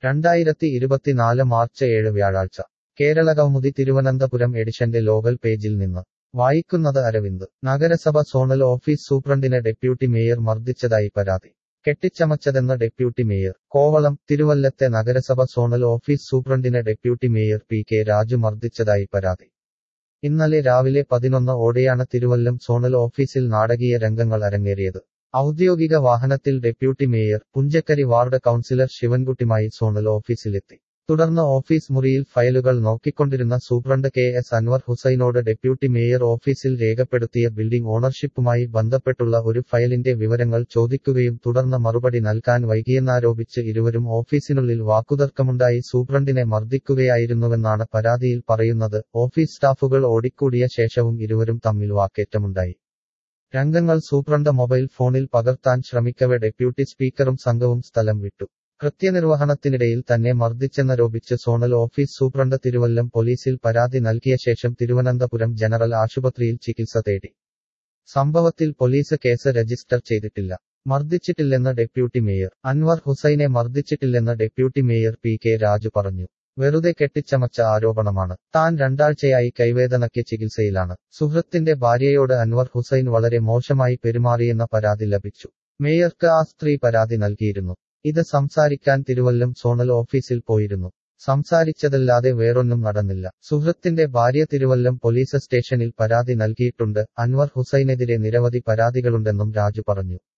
രണ്ടായിരത്തി ഇരുപത്തിനാല് മാർച്ച് ഏഴ് വ്യാഴാഴ്ച കേരള കൗമുദി തിരുവനന്തപുരം എഡിഷന്റെ ലോകൽ പേജിൽ നിന്ന് വായിക്കുന്നത് അരവിന്ദ് നഗരസഭ സോണൽ ഓഫീസ് സൂപ്രണ്ടിനെ ഡെപ്യൂട്ടി മേയർ മർദ്ദിച്ചതായി പരാതി കെട്ടിച്ചമച്ചതെന്ന് ഡെപ്യൂട്ടി മേയർ കോവളം തിരുവല്ലത്തെ നഗരസഭ സോണൽ ഓഫീസ് സൂപ്രണ്ടിനെ deputy mayor P K Raju മർദ്ദിച്ചതായി പരാതി ഇന്നലെ രാവിലെ പതിനൊന്ന് ഓടെയാണ് തിരുവല്ലം സോണൽ ഓഫീസിൽ നാടകീയ രംഗങ്ങൾ അരങ്ങേറിയത് ഔദ്യോഗിക വാഹനത്തിൽ deputy mayor Punchakkari ward councillor ശിവൻകുട്ടിമായി സോണൽ ഓഫീസിലെത്തി തുടർന്ന് ഓഫീസ് മുറിയിൽ ഫയലുകൾ നോക്കിക്കൊണ്ടിരുന്ന സൂപ്രണ്ട് കെ എസ് അൻവർ ഹുസൈനോട് ഡെപ്യൂട്ടി മേയർ ഓഫീസിൽ രേഖപ്പെടുത്തിയ ബിൽഡിംഗ് ഓണർഷിപ്പുമായി ബന്ധപ്പെട്ടുള്ള ഒരു ഫയലിന്റെ വിവരങ്ങൾ ചോദിക്കുകയും തുടർന്ന് മറുപടി നൽകാൻ വൈകിയെന്നാരോപിച്ച് ഇരുവരും ഓഫീസിനുള്ളിൽ വാക്കുതർക്കമുണ്ടായി സൂപ്രണ്ടിനെ മർദ്ദിക്കുകയായിരുന്നുവെന്നാണ് പരാതിയിൽ പറയുന്നത് ഓഫീസ് സ്റ്റാഫുകൾ ഓടിക്കൂടിയ ശേഷവും ഇരുവരും തമ്മിൽ വാക്കേറ്റമുണ്ടായി രംഗങ്ങൾ സൂപ്രണ്ട് മൊബൈൽ ഫോണിൽ പകർത്താൻ ശ്രമിക്കവെ ഡെപ്യൂട്ടി സ്പീക്കറും സംഘവും സ്ഥലം വിട്ടു കൃത്യനിർവഹണത്തിനിടയിൽ തന്നെ മർദ്ദിച്ചെന്നാരോപിച്ച് സോണൽ ഓഫീസ് സൂപ്രണ്ട് തിരുവല്ലം പോലീസിൽ പരാതി നൽകിയ ശേഷം തിരുവനന്തപുരം ജനറൽ ആശുപത്രിയിൽ ചികിത്സ തേടി സംഭവത്തിൽ പോലീസ് കേസ് രജിസ്റ്റർ ചെയ്തിട്ടില്ല മർദ്ദിച്ചിട്ടില്ലെന്ന് ഡെപ്യൂട്ടി മേയർ അൻവർ ഹുസൈനെ മർദ്ദിച്ചിട്ടില്ലെന്ന് deputy mayor P K Raju പറഞ്ഞു വെറുതെ കെട്ടിച്ചമച്ച ആരോപണമാണ് താൻ രണ്ടാഴ്ചയായി കൈവേദനയ്ക്ക് ചികിത്സയിലാണ് സുഹൃത്തിന്റെ ഭാര്യയോട് അൻവർ ഹുസൈൻ വളരെ മോശമായി പെരുമാറിയെന്ന പരാതി ലഭിച്ചു മേയർക്ക് ആ സ്ത്രീ പരാതി നൽകിയിരുന്നു ഇത് സംസാരിക്കാൻ തിരുവല്ലം സോണൽ ഓഫീസിൽ പോയിരുന്നു സംസാരിച്ചതല്ലാതെ വേറൊന്നും നടന്നില്ല സുഹൃത്തിന്റെ ഭാര്യ തിരുവല്ലം പോലീസ് സ്റ്റേഷനിൽ പരാതി നൽകിയിട്ടുണ്ട് അൻവർ ഹുസൈനെതിരെ നിരവധി പരാതികളുണ്ടെന്നും രാജു പറഞ്ഞു